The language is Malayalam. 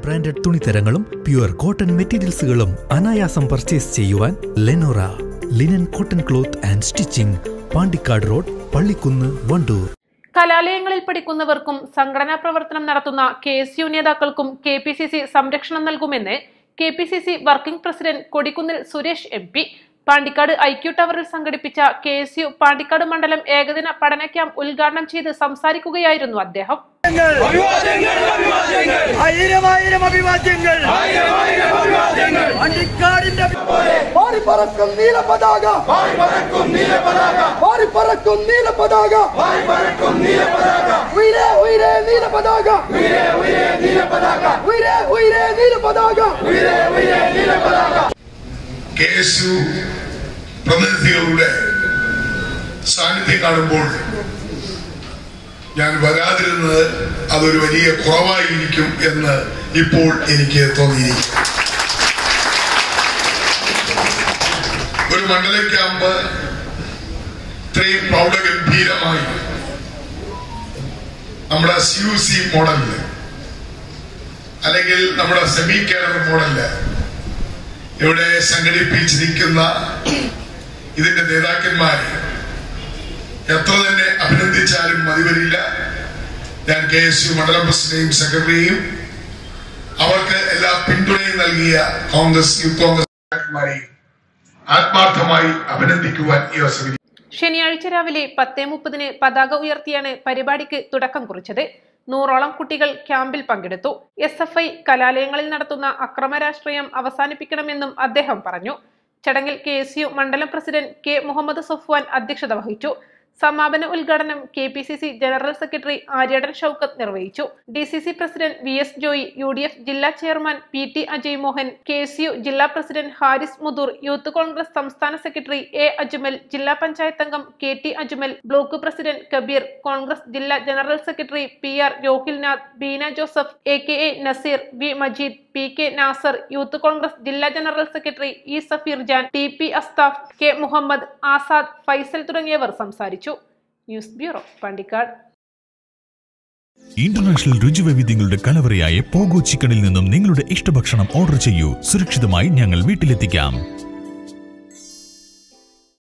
ബ്രാൻഡഡ് തുണിത്തരങ്ങളും പ്യുവർ കോട്ടൺ മെറ്റീരിയൽസുകളും അനായാസം പർച്ചേസ് ചെയ്യുവാൻ Lenora linen cotton cloth and stitching Pandikkad road Pallikkunnu Wandoor കലാലയങ്ങളിൽ പഠിക്കുന്നവർക്കും സംഘടനാ പ്രവർത്തനം നടത്തുന്ന കെ എസ് യു നേതാക്കൾക്കും കെ പി സി സി സംരക്ഷണം നൽകുമെന്ന് K P C C working president Kodikunnil Suresh M P Pandikkad IQ ടവറിൽ സംഘടിപ്പിച്ച കെ എസ് യു പാണ്ടിക്കാട് മണ്ഡലം ഏകദിന പഠന ക്യാമ്പ് ഉദ്ഘാടനം ചെയ്ത് സംസാരിക്കുകയായിരുന്നു അദ്ദേഹം ആയിരമായിരം അഭിവാദ്യങ്ങൾ വണ്ടിക്കാടിന്റെ പാറി പറക്കും നീല പതാക പാറി പറക്കും നീല പതാക ഉയരെ ഉയരെ നീല പതാക ഉയരെ ഉയരെ നീല പതാക കെ എസ് യു പ്രതിനിധികളുടെ സാന്നിധ്യം കാണുമ്പോൾ ഞാൻ വരാതിരുന്നത് അതൊരു വലിയ കുറവായിരിക്കും എന്ന് ഇപ്പോൾ എനിക്ക് തോന്നിയിരിക്കും ഒരു മണ്ഡല ക്യാമ്പ് ഇത്രയും പ്രൗഢഗംഭീരമായി നമ്മുടെ സി യു സി മോഡലില് അല്ലെങ്കിൽ നമ്മുടെ സെമി കേഡർ മോഡലില് ഇവിടെ സംഘടിപ്പിച്ചിരിക്കുന്ന ഇതിന്റെ നേതാക്കന്മാരെ എത്ര തന്നെ അഭിനന്ദിച്ചാലും മതിവരില്ല ഞാൻ കെ എസ് യു മണ്ഡലം പ്രസിഡന്റെയും സെക്രട്ടറിയെയും അവർക്ക് എല്ലാ പിന്തുണയും നൽകിയ കോൺഗ്രസ് യൂത്ത് കോൺഗ്രസ് നേതാക്കന്മാരെയും ആത്മാർത്ഥമായി അഭിനന്ദിക്കുവാൻ ഈ അവസരം ശനിയാഴ്ച രാവിലെ പത്തേ മുപ്പതിന് പതാക ഉയർത്തിയാണ് പരിപാടിക്ക് തുടക്കം കുറിച്ചത് നൂറോളം കുട്ടികൾ ക്യാമ്പിൽ പങ്കെടുത്തു എസ് എഫ് ഐ കലാലയങ്ങളിൽ നടത്തുന്ന അക്രമ രാഷ്ട്രീയം അവസാനിപ്പിക്കണമെന്നും അദ്ദേഹം പറഞ്ഞു ചടങ്ങിൽ കെ എസ് യു മണ്ഡലം പ്രസിഡന്റ് കെ മുഹമ്മദ് സഫ്വാൻ അധ്യക്ഷത വഹിച്ചു സമാപന ഉദ്ഘാടനം K P C C general secretary Aryadan Shoukath നിർവഹിച്ചു D C C president V S Joy U D F ജില്ലാ chairman P T Ajay Mohan K S U ജില്ലാ പ്രസിഡന്റ് ഹാരിസ് മുദൂർ യൂത്ത് കോൺഗ്രസ് സംസ്ഥാന സെക്രട്ടറി എ അജ്മൽ ജില്ലാ പഞ്ചായത്ത് അംഗം K T Ajmal block president Kabeer Congress ജില്ലാ general secretary P R Rohilnath Beena Joseph A K A Naseer V Majeed P K Nasar youth Congress ജില്ലാ general secretary E Safeer Jan T P Asthaf K Muhammad Azad Faisal തുടങ്ങിയവർ സംസാരിച്ചു ന്യൂസ് ബ്യൂറോ പാണ്ടിക്കാട് ഇന്റർനാഷണൽ രുചിവൈവിധ്യങ്ങളുടെ കലവറയായ പോഗോ ചിക്കനിൽ നിന്നും നിങ്ങളുടെ ഇഷ്ടഭക്ഷണം ഓർഡർ ചെയ്യൂ സുരക്ഷിതമായി ഞങ്ങൾ വീട്ടിലെത്തിക്കാം